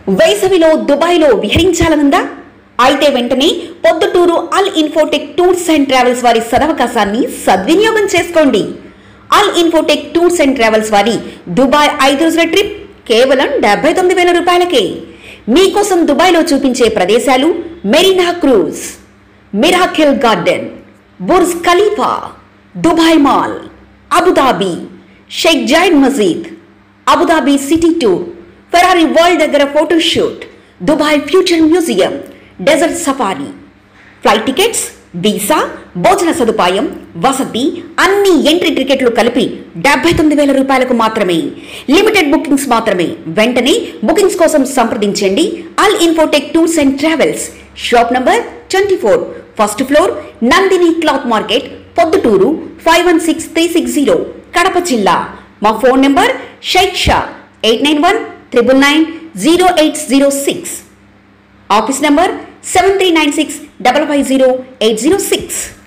వేసవిలో దుబాయ్లో విహరించాలనుందా అయితే వెంటనే Proddatur Al Infotech Tours and Travels వారి సదవకాశాన్ని సద్వినియోగం చేసుకోండి Al Infotech Tours and Travels వారి దుబాయ్ ఐదు రోజుల ట్రిప్ కేవలం డెబ్బై తొమ్మిది వేల రూపాయలకే మీకోసం దుబాయ్లో చూపించే ప్రదేశాలు Marina cruise Miracle Garden Burj Khalifa Dubai Mall Abu Dhabi Sheikh Zayed Masjid Abu Dhabi city tour Ferrari World దగ్గర photoshoot Dubai Future Museum desert safari flight tickets visa భోజన సదుపాయం వసతి అన్ని ఎంట్రీ టికెట్లు కలిపి డెబ్బై తొమ్మిది వేల రూపాయలకు మాత్రమే లిమిటెడ్ బుకింగ్స్ మాత్రమే వెంటనే బుకింగ్స్ కోసం సంప్రదించండి Al Infotech Tours and Travels shop number twenty four first floor Nandini cloth market Proddatur five one six three six zero Kadapa జిల్లా మా phone number Shaik Shah eight nine one triple nine zero eight zero six office number seven three nine six double five zero eight zero six